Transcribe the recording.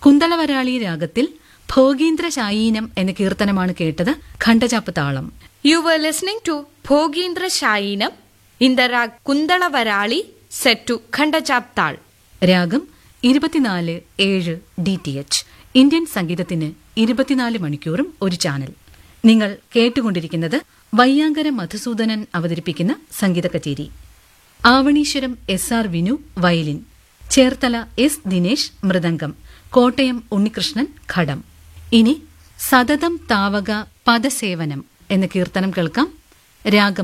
കുന്തളവരാളി രാഗത്തിൽ ഭോഗീന്ദ്ര ശായീനം എന്ന കീർത്തനമാണ് കേട്ടത് ഖണ്ഡചാപ്പ് താളം You were listening to Bhogindra Shayinam in the rag Kundala Varali set to Khandachap Tal. രാഗം ഇരുപത്തിനാല് ഏഴ് ഡി ടി എച്ച് ഇന്ത്യൻ സംഗീതത്തിന് ഇരുപത്തിനാല് മണിക്കൂറും ഒരു ചാനൽ നിങ്ങൾ കേട്ടുകൊണ്ടിരിക്കുന്നത് വയ്യാങ്കര മധുസൂദനൻ അവതരിപ്പിക്കുന്ന സംഗീത കച്ചേരി Avaneeswaram S R Vinu violin Cherthala S Dinesh മൃദംഗം കോട്ടയം ഉണ്ണികൃഷ്ണൻ ഘടം ഇനി സതതം താവക പദസേവനം എന്ന കീർത്തനം കേൾക്കാം രാഗം